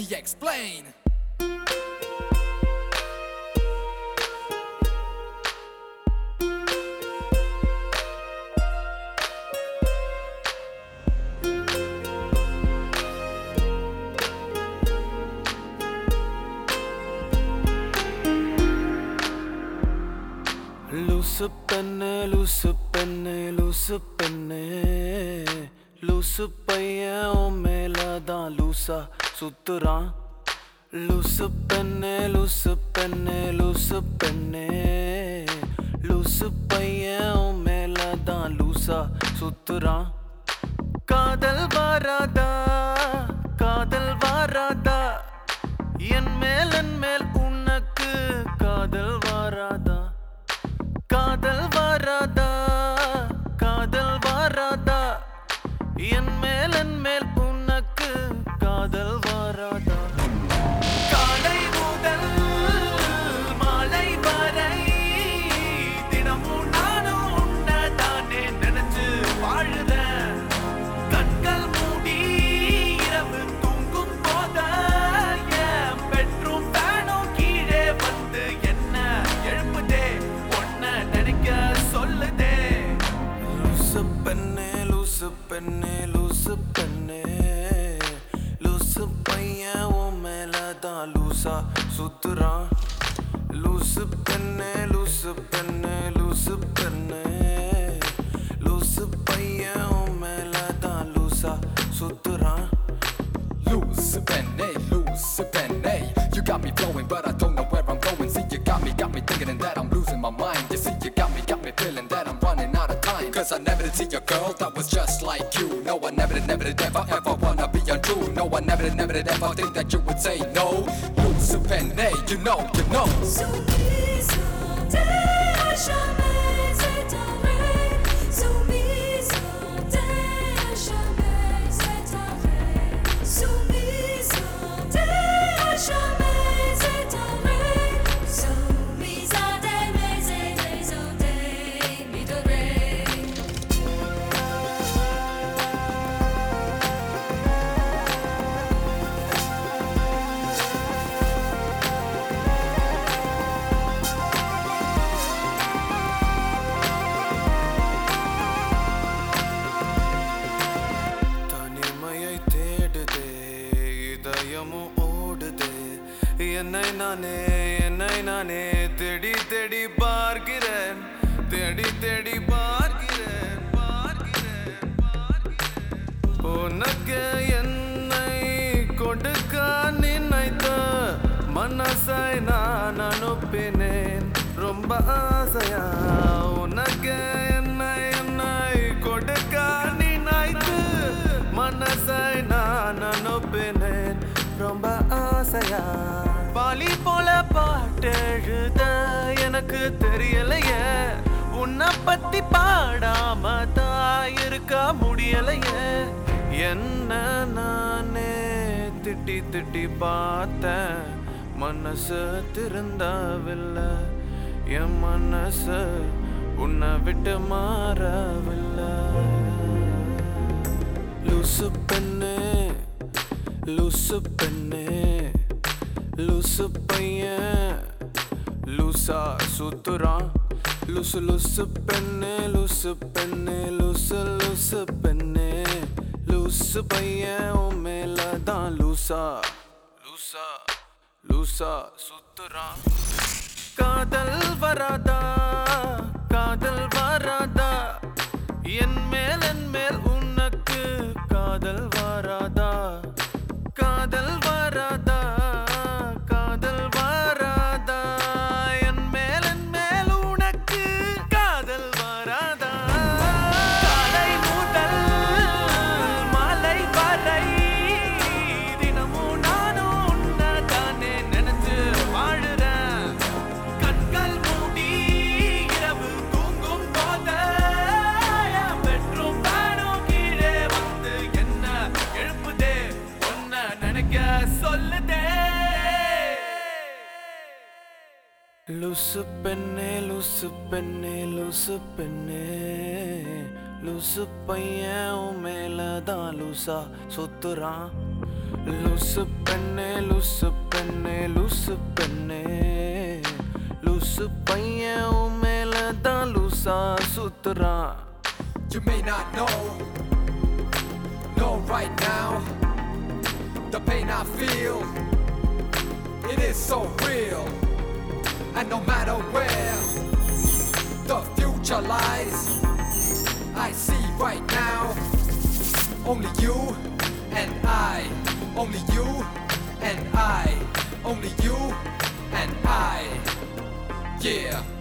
me explain. லூசு பெண்ணு லூசு பெண்ணு லூசு பெண்ணு லூசு பையன் உன் மேலதான் லூசா சுத்துறான் லூசு பெண்ணு லூசு பெண்ணு லூசு பெண்ணு லூசு பையன் உன் மேலதான் லூசா சுத்துறான் காதல் வாராதா காதல் வாராதா என் மேல் என் மேல் உனக்கு காதல் வாராதா காதல் வாராதா காதல் வாராதா என் மேல் என் மேல் உனக்கு காதல் வாராதா காலை முதல் மாலை வரை தினமும் நானும் உன்னதானே நினைச்சு வாழுறேன் கண்கள் மூடி இரவு தூங்கும் போத என் பெட்ரூம் ஃபேனும் கீழே வந்து என்ன எழுப்புதே ஒன்ன நினைக்க சொல்லுதே லூசு பெண்ணே லூசு பெண்ணே லூசு பெண்ணே லூசு பையன் உன் மேலதான் லூசா சுத்துறான் லூசு பெண்ணே லூசு பெண்ணே லூசு பெண்ணே லூசு பையன் உன் மேலதான் லூசா சுத்துறான் Loose penny, loose penny. You got me flowing, but I don't know where I'm going. See, you got me, got me thinking that I'm losing my mind. You see, you got me, got me feeling that I'm running out of time. Cause I never did see a girl that was just like you. No, I never did, never did ever, ever wanna be untrue. No, I never did, never did ever think that you would say no. Loose penny, you know, you know. Soumise, t'es jamais éteindre. Soumise, t'es jamais éteindre. Soumise, t'es jamais éteindre. Soumise à tes mes et les autres, mi de ré. தனிமையை தேடுதே இதயமும் ஓடுதே என்னை நானே என்னை நானே தேடி தேடி பார்க்கிறேன் தேடி தேடி பார்க்கிறேன் பார்க்கிறேன் பார்க்கிறேன். உனக்கு என்னை கொடுக்க நினைத்த மனசை நான் அனுப்பினேன் ரொம்ப ஆசையா உனக்கு என்னை என்னை கொடுக்க நினைத்து மனசை நான் அனுப்பினேன் ரொம்ப ஆசையா பாலி போல பாட்டெழுத எனக்கு தெரியலையே உன்னை பத்தி பாடாம தான் இருக்க முடியலையே என்ன நானே திட்டி திட்டி பார்த்தேன் மனசு திருந்தவில்லை என் மனசு உன்னை விட்டு மாறவில்லை லூசு பெண்ணே லூசு பெண்ணே லூசு பையன் லூசா சுத்துறான் லூசு லூசு பெண்ணே லூசு பெண்ணே லூசு லூசு பெண்ணே லூசு பையன் உன் மேல தான் லூசா லூசா லூசா சுத்துறான் காதல் வராதா காதல் வராதா என் மேல் என் மேல் உனக்கு காதல் வராதா காதல் வராதா காதல் வராதா என் மேல் என் மேல் உனக்கு காதல் வராதா காலை முதல் மாலை வரை தினமும் நானும் உன்னதானே நினைச்சு வாழுறேன் கண்கள் மூடி இரவு தூங்கும் போத பெட்ரூம் ஃபேனும் கீழே வந்து என்ன எழுப்புதே ஒன்ன நினைக்க சொல்லுதே லூசு பெண்ணே லூசு பெண்ணே லூசு பெண்ணே லூசு பையன் உன் மேலதான் லூசா சுத்துறான் லூசு பெண்ணே லூசு பெண்ணே லூசு பெண்ணே லூசு பையன் உன் மேல தான் லூசா சுத்துறான் You may not know, know right now, the pain I feel, it is so real. And no matter where the future lies, I see right now, only you and I, only you and I, only you and I, yeah.